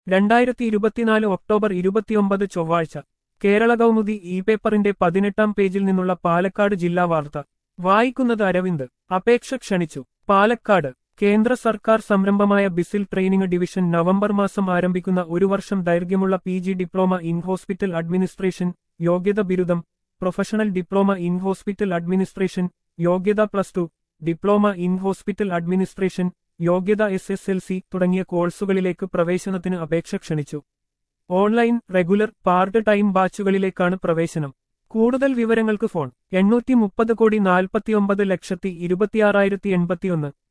രണ്ടായിരത്തി ഇരുപത്തിനാല് ഒക്ടോബർ ഇരുപത്തിയൊമ്പത് ചൊവ്വാഴ്ച കേരള കൗമുദി ഇ പേപ്പറിന്റെ പതിനെട്ടാം പേജിൽ നിന്നുള്ള പാലക്കാട് ജില്ലാ വാർത്ത വായിക്കുന്നത് അരവിന്ദ് അപേക്ഷ ക്ഷണിച്ചു പാലക്കാട് കേന്ദ്ര സർക്കാർ സംരംഭമായ ബിസിൽ ട്രെയിനിംഗ് ഡിവിഷൻ നവംബർ മാസം ആരംഭിക്കുന്ന ഒരു വർഷം ദൈർഘ്യമുള്ള P G diploma in hospital administration യോഗ്യത ബിരുദം professional diploma in hospital administration യോഗ്യത plus two diploma in hospital administration യോഗ്യത എസ് എസ് എൽ സി തുടങ്ങിയ കോഴ്സുകളിലേക്ക് പ്രവേശനത്തിന് അപേക്ഷ ക്ഷണിച്ചു ഓൺലൈൻ റെഗുലർ പാർട്ട് ടൈം ബാച്ചുകളിലേക്കാണ് പ്രവേശനം കൂടുതൽ വിവരങ്ങൾക്ക് ഫോൺ എണ്ണൂറ്റി മുപ്പത് കോടി നാൽപ്പത്തിയൊമ്പത് ലക്ഷത്തി ഇരുപത്തിയാറായിരത്തി എൺപത്തിയൊന്ന്